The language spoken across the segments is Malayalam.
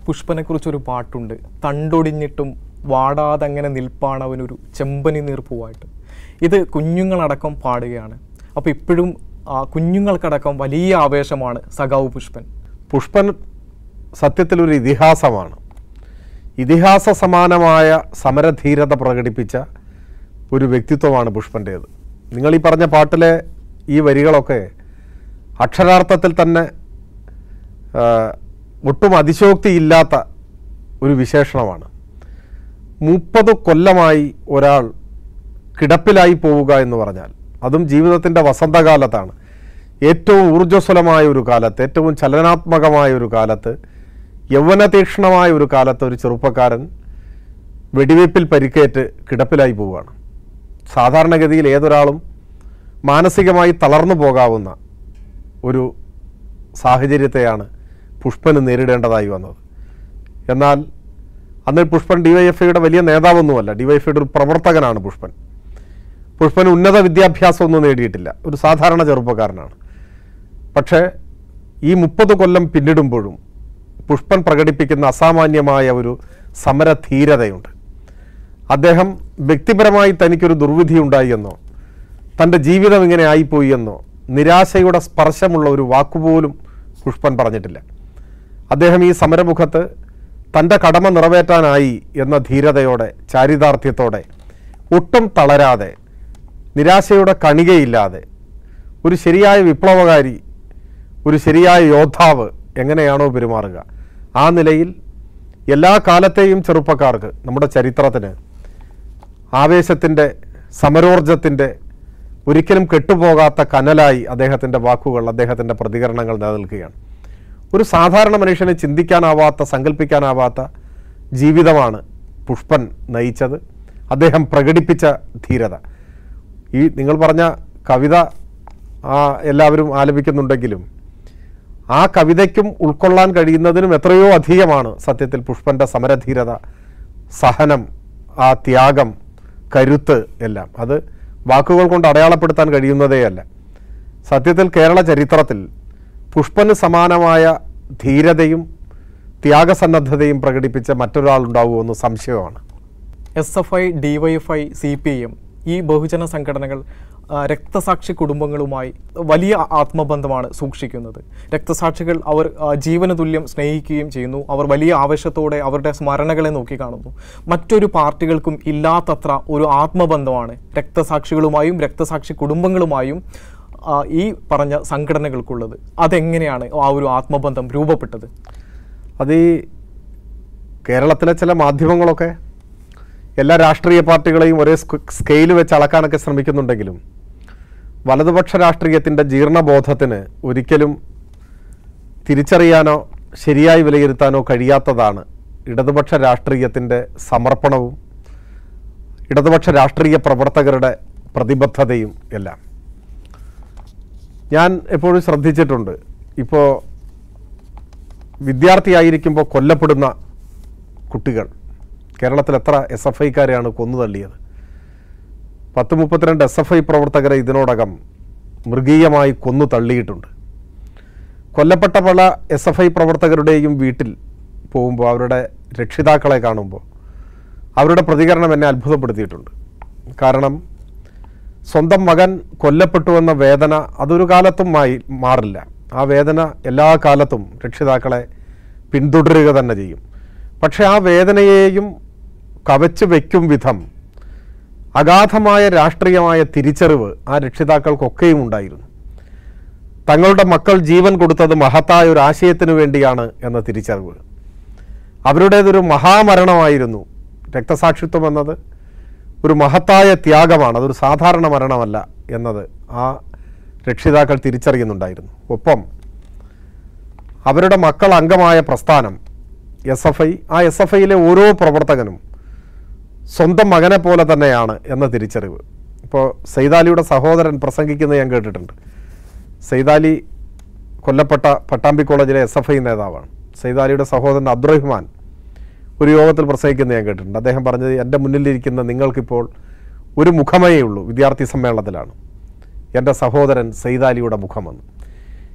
പുഷ്പനെക്കുറിച്ചൊരു പാട്ടുണ്ട് തണ്ടൊടിഞ്ഞിട്ടും വാടാതെ അങ്ങനെ നിൽപ്പാണ് അവനൊരു ചെമ്പനി നീർപ്പൂവായിട്ട് ഇത് കുഞ്ഞുങ്ങളടക്കം പാടുകയാണ് അപ്പോൾ ഇപ്പോഴും ആ, കുഞ്ഞുങ്ങൾക്കടക്കം വലിയ ആവേശമാണ് സഖാവ് പുഷ്പൻ പുഷ്പൻ സത്യത്തിലൊരു ഇതിഹാസമാണ് ഇതിഹാസ സമാനമായ സമരധീരത പ്രകടിപ്പിച്ച ഒരു വ്യക്തിത്വമാണ് പുഷ്പൻ്റേത് നിങ്ങൾ ഈ പറഞ്ഞ പാട്ടിലെ ഈ വരികളൊക്കെ അക്ഷരാർത്ഥത്തിൽ തന്നെ ആ, ഒട്ടും അതിശോക്തിയില്ലാത്ത ഒരു വിശേഷണമാണ് മുപ്പത് കൊല്ലമായി ഒരാൾ കിടപ്പിലായി പോവുക എന്ന് പറഞ്ഞാൽ അതും ജീവിതത്തിൻ്റെ വസന്തകാലത്താണ് ഏറ്റവും ഊർജ്ജസ്വലമായ ഒരു കാലത്ത് ഏറ്റവും ചലനാത്മകമായ ഒരു കാലത്ത് യൗവനതീക്ഷ്ണമായ ഒരു കാലത്ത് ഒരു ചെറുപ്പക്കാരൻ വെടിവയ്പ്പിൽ പരിക്കേറ്റ് കിടപ്പിലായി പോവുകയാണ് സാധാരണഗതിയിൽ ഏതൊരാളും മാനസികമായി തളർന്നു പോകാവുന്ന ഒരു സാഹചര്യത്തെയാണ് പുഷ്പന് നേരിടേണ്ടതായി വന്നത് എന്നാൽ അന്ന് പുഷ്പൻ ഡിവൈഎഫ്ഐയുടെ വലിയ നേതാവൊന്നുമല്ല ഡിവൈഎഫ്ഐയുടെ ഒരു പ്രവർത്തകനാണ് പുഷ്പൻ പുഷ്പൻ ഉന്നത വിദ്യാഭ്യാസമൊന്നും നേടിയിട്ടില്ല ഒരു സാധാരണ ചെറുപ്പക്കാരനാണ് പക്ഷേ ഈ മുപ്പത് കൊല്ലം പിന്നിടുമ്പോഴും പുഷ്പൻ പ്രകടിപ്പിക്കുന്ന അസാമാന്യമായ ഒരു സമരധീരതയുണ്ട് അദ്ദേഹം വ്യക്തിപരമായി തനിക്കൊരു ദുർവിധി ഉണ്ടായി എന്നോ തൻ്റെ ജീവിതം ഇങ്ങനെ ആയിപ്പോയി എന്നോ നിരാശയുടെ സ്പർശമുള്ള ഒരു വാക്കുപോലും പുഷ്പൻ പറഞ്ഞിട്ടില്ല അദ്ദേഹം ഈ സമരമുഖത്ത് തൻ്റെ കടമ നിറവേറ്റാനായി എന്ന ധീരതയോടെ ചാരിതാർത്ഥ്യത്തോടെ ഒട്ടും തളരാതെ നിരാശയുടെ കണികയില്ലാതെ ഒരു ശരിയായ വിപ്ലവകാരി ഒരു ശരിയായ യോദ്ധാവ് എങ്ങനെയാണോ പെരുമാറുക ആ നിലയിൽ എല്ലാ കാലത്തെയും ചെറുപ്പക്കാർക്ക് നമ്മുടെ ചരിത്രത്തിന് ആവേശത്തിൻ്റെ സമരോർജത്തിൻ്റെ ഒരിക്കലും കെട്ടുപോകാത്ത കനലായി അദ്ദേഹത്തിൻ്റെ വാക്കുകൾ അദ്ദേഹത്തിൻ്റെ പ്രതികരണങ്ങൾ നിലനിൽക്കുകയാണ് ഒരു സാധാരണ മനുഷ്യന് ചിന്തിക്കാനാവാത്ത സങ്കല്പിക്കാനാവാത്ത ജീവിതമാണ് പുഷ്പൻ നയിച്ചത് അദ്ദേഹം പ്രകടിപ്പിച്ച ധീരത ഈ നിങ്ങൾ പറഞ്ഞ കവിത ആ, എല്ലാവരും ആലപിക്കുന്നുണ്ടെങ്കിലും ആ കവിതയ്ക്കും ഉൾക്കൊള്ളാൻ കഴിയുന്നതിനും എത്രയോ അധികമാണ് സത്യത്തിൽ പുഷ്പൻ്റെ സമരധീരത സഹനം ആ ത്യാഗം കരുത്ത് എല്ലാം അത് വാക്കുകൾ കൊണ്ട് അടയാളപ്പെടുത്താൻ കഴിയുന്നതേയല്ല സത്യത്തിൽ കേരള ചരിത്രത്തിൽ പുഷ്പന് സമാനമായ ധീരതയും ത്യാഗസന്നദ്ധതയും പ്രകടിപ്പിച്ച മറ്റൊരാളുണ്ടാവുമെന്ന് സംശയമാണ് S F I D Y F I C P M ഈ ബഹുജന സംഘടനകൾ ആ, രക്തസാക്ഷി കുടുംബങ്ങളുമായി വലിയ ആത്മബന്ധമാണ് സൂക്ഷിക്കുന്നത് രക്തസാക്ഷികൾ അവർ ആ, ജീവന തുല്യം സ്നേഹിക്കുകയും ചെയ്യുന്നു അവർ വലിയ ആവേശത്തോടെ അവരുടെ സ്മരണകളെ നോക്കിക്കാണുന്നു മറ്റൊരു പാർട്ടികൾക്കും ഇല്ലാത്തത്ര ഒരു ആത്മബന്ധമാണ് രക്തസാക്ഷികളുമായും രക്തസാക്ഷി കുടുംബങ്ങളുമായും ആ, ഈ പറഞ്ഞ സംഘടനകൾക്കുള്ളത് അതെങ്ങനെയാണ് ആ ഒരു ആത്മബന്ധം രൂപപ്പെട്ടത് അത് ഈ കേരളത്തിലെ ചില മാധ്യമങ്ങളൊക്കെ എല്ലാ രാഷ്ട്രീയ പാർട്ടികളെയും ഒരേ സ്കെയിൽ വെച്ച് അളക്കാനൊക്കെ ശ്രമിക്കുന്നുണ്ടെങ്കിലും വലതുപക്ഷ രാഷ്ട്രീയത്തിൻ്റെ ജീർണബോധത്തിന് ഒരിക്കലും തിരിച്ചറിയാനോ ശരിയായി വിലയിരുത്താനോ കഴിയാത്തതാണ് ഇടതുപക്ഷ രാഷ്ട്രീയത്തിൻ്റെ സമർപ്പണവും ഇടതുപക്ഷ രാഷ്ട്രീയ പ്രവർത്തകരുടെ പ്രതിബദ്ധതയും എല്ലാം ഞാൻ എപ്പോഴും ശ്രദ്ധിച്ചിട്ടുണ്ട് ഇപ്പോൾ വിദ്യാർത്ഥിയായിരിക്കുമ്പോൾ കൊല്ലപ്പെടുന്ന കുട്ടികൾ കേരളത്തിൽ എത്ര എസ് എഫ് ഐക്കാരെയാണ് കൊന്നു തള്ളിയത് പത്ത് മുപ്പത്തിരണ്ട് എസ് എഫ് ഐ പ്രവർത്തകരെ ഇതിനോടകം മൃഗീയമായി കൊന്നു തള്ളിയിട്ടുണ്ട് കൊല്ലപ്പെട്ട പല എസ് എഫ് ഐ പ്രവർത്തകരുടെയും വീട്ടിൽ പോകുമ്പോൾ അവരുടെ രക്ഷിതാക്കളെ കാണുമ്പോൾ അവരുടെ പ്രതികരണം എന്നെ അത്ഭുതപ്പെടുത്തിയിട്ടുണ്ട് കാരണം സ്വന്തം മകൻ കൊല്ലപ്പെട്ടു എന്ന വേദന അതൊരു കാലത്തും മായി മാറില്ല ആ വേദന എല്ലാ കാലത്തും രക്ഷിതാക്കളെ പിന്തുടരുക തന്നെ ചെയ്യും പക്ഷേ ആ വേദനയെയും കവച്ച് വയ്ക്കും വിധം അഗാധമായ രാഷ്ട്രീയമായ തിരിച്ചറിവ് ആ രക്ഷിതാക്കൾക്കൊക്കെയും ഉണ്ടായിരുന്നു തങ്ങളുടെ മക്കൾ ജീവൻ കൊടുത്തത് മഹത്തായ ഒരു ആശയത്തിനു വേണ്ടിയാണ് എന്ന തിരിച്ചറിവ് അവരുടേതൊരു മഹാമരണമായിരുന്നു രക്തസാക്ഷിത്വം എന്നത് ഒരു മഹത്തായ ത്യാഗമാണ് അതൊരു സാധാരണ മരണമല്ല എന്നത് ആ രക്ഷിതാക്കൾ തിരിച്ചറിയുന്നുണ്ടായിരുന്നു ഒപ്പം അവരുടെ മക്കൾ അംഗമായ പ്രസ്ഥാനം എസ് എഫ് ഐ ആ എസ് എഫ് ഐയിലെ ഓരോ പ്രവർത്തകനും സ്വന്തം മകനെ പോലെ തന്നെയാണ് എന്ന തിരിച്ചറിവ് ഇപ്പോൾ സൈതാലിയുടെ സഹോദരൻ പ്രസംഗിക്കുന്നത് ഞാൻ കേട്ടിട്ടുണ്ട് സൈതാലി കൊല്ലപ്പെട്ട പട്ടാമ്പി കോളേജിലെ എസ് എഫ് ഐ നേതാവാണ് സൈതാലിയുടെ സഹോദരൻ അബ്ദുറഹ്മാൻ ഒരു യോഗത്തിൽ പ്രസംഗിക്കുന്നത് ഞാൻ കേട്ടിട്ടുണ്ട് അദ്ദേഹം പറഞ്ഞത് എൻ്റെ മുന്നിലിരിക്കുന്ന നിങ്ങൾക്കിപ്പോൾ ഒരു മുഖമേ ഉള്ളൂ വിദ്യാർത്ഥി സമ്മേളനത്തിലാണ് എൻ്റെ സഹോദരൻ സൈതാലിയുടെ മുഖമെന്ന്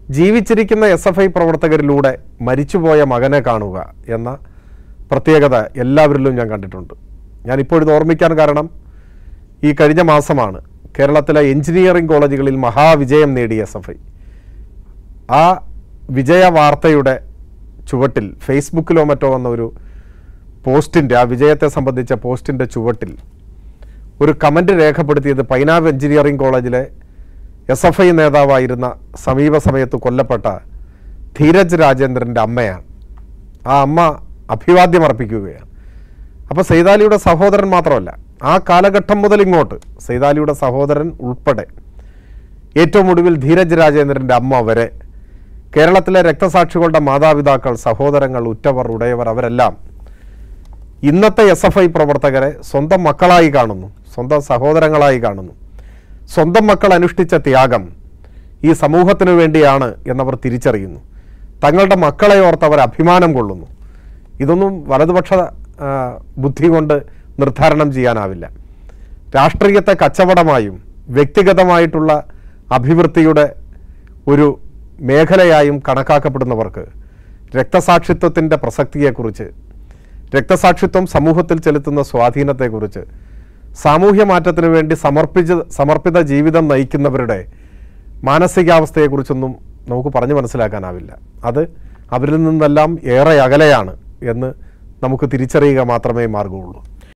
ജീവിച്ചിരിക്കുന്ന എസ് എഫ് ഐ പ്രവർത്തകരിലൂടെ മരിച്ചുപോയ മകനെ കാണുക എന്ന പ്രത്യേകത എല്ലാവരിലും ഞാൻ കണ്ടിട്ടുണ്ട് ഞാൻ ഇപ്പോഴിത് ഓർമ്മിക്കാൻ കാരണം ഈ കഴിഞ്ഞ മാസമാണ് കേരളത്തിലെ എഞ്ചിനീയറിംഗ് കോളേജുകളിൽ മഹാവിജയം നേടിയ എസ് എഫ് ഐ ആ വിജയ വാർത്തയുടെ ചുവട്ടിൽ ഫേസ്ബുക്കിലോ മറ്റോ വന്ന ഒരു പോസ്റ്റിൻ്റെ ആ വിജയത്തെ സംബന്ധിച്ച പോസ്റ്റിൻ്റെ ചുവട്ടിൽ ഒരു കമൻ്റ് രേഖപ്പെടുത്തിയത് പൈനാവ് എഞ്ചിനീയറിംഗ് കോളേജിലെ എസ് എഫ് ഐ നേതാവായിരുന്ന സമീപ സമയത്ത് കൊല്ലപ്പെട്ട ധീരജ് രാജേന്ദ്രൻ്റെ അമ്മയാണ് ആ അമ്മ അഭിവാദ്യം അർപ്പിക്കുകയാണ് അപ്പോൾ സൈതാലിയുടെ സഹോദരൻ മാത്രമല്ല ആ കാലഘട്ടം മുതൽ ഇങ്ങോട്ട് സൈതാലിയുടെ സഹോദരൻ ഉൾപ്പെടെ ഏറ്റവും ഒടുവിൽ ധീരജ് രാജേന്ദ്രൻ്റെ അമ്മ വരെ കേരളത്തിലെ രക്തസാക്ഷികളുടെ മാതാപിതാക്കൾ സഹോദരങ്ങൾ ഉറ്റവർ ഉടയവർ അവരെല്ലാം ഇന്നത്തെ എസ് എഫ് ഐ പ്രവർത്തകരെ സ്വന്തം മക്കളായി കാണുന്നു സ്വന്തം സഹോദരങ്ങളായി കാണുന്നു സ്വന്തം മക്കൾ അനുഷ്ഠിച്ച ത്യാഗം ഈ സമൂഹത്തിനു വേണ്ടിയാണ് എന്നവർ തിരിച്ചറിയുന്നു തങ്ങളുടെ മക്കളെ ഓർത്ത് അവർ അഭിമാനം കൊള്ളുന്നു ഇതൊന്നും വലതുപക്ഷ ആ, ബുദ്ധി കൊണ്ട് നിർദ്ധാരണം ചെയ്യാനാവില്ല രാഷ്ട്രീയത്തെ കച്ചവടമായും വ്യക്തിഗതമായിട്ടുള്ള അഭിവൃദ്ധിയുടെ ഒരു മേഖലയായും കണക്കാക്കപ്പെടുന്നവർക്ക് രക്തസാക്ഷിത്വത്തിൻ്റെ പ്രസക്തിയെക്കുറിച്ച് രക്തസാക്ഷിത്വം സമൂഹത്തിൽ ചെലുത്തുന്ന സ്വാധീനത്തെക്കുറിച്ച് സാമൂഹ്യ മാറ്റത്തിനു വേണ്ടി സമർപ്പിച്ച സമർപ്പിത ജീവിതം നയിക്കുന്നവരുടെ മാനസികാവസ്ഥയെക്കുറിച്ചൊന്നും നമുക്ക് പറഞ്ഞു മനസ്സിലാക്കാനാവില്ല അത് അവരിൽ നിന്നെല്ലാം ഏറെ അകലെയാണ് എന്ന് നമുക്ക് തിരിച്ചറിയുക മാത്രമേ മാർഗമുള്ളൂ